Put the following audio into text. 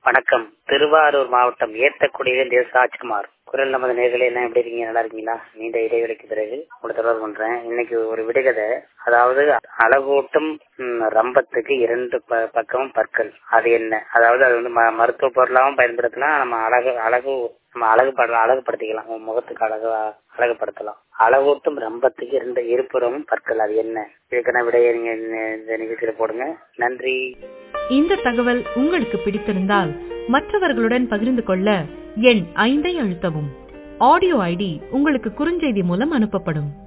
வணக்கம் திருவாரூர் மாவட்டம் ஏத்தக்குடியில் தேச ராஜ்குமார் குரல் நமது நேர்களே எல்லாம் எப்படி இருக்கீங்க நல்லா இருக்கீங்களா நீண்ட இடைவெளிக்கு பிறகு உங்களை தொடர்பு பண்றேன் இன்னைக்கு ஒரு விடுகதை அதாவது அழகூட்டும் ம், ரம்பத்துக்கு இரண்டு ப- பக்கமும் பற்கள் அது என்ன அதாவது அது வந்து ம- மருத்துவ பொருளாகவும் பயன்படுத்தலாம் நம்ம அழகு அழகு நம்ம அழகு பட அழகுபடுத்திக்கலாம் உன் முகத்துக்கு அழகு அழகுபடுத்தலாம் அழகூட்டும் ரம்பத்துக்கு இரண்டு இருபுறமும் பற்கள் அது என்ன இதுக்கான விடையை நீங்க இந்த- இந்த நிகழ்ச்சியில போடுங்க நன்றி இந்த தகவல் உங்களுக்கு பிடித்திருந்தால் மற்றவர்களுடன் பகிர்ந்து கொள்ள எண் ஐந்தை அழுத்தவும் ஆடியோ ஐடி உங்களுக்கு குறுஞ்செய்தி மூலம் அனுப்பப்படும்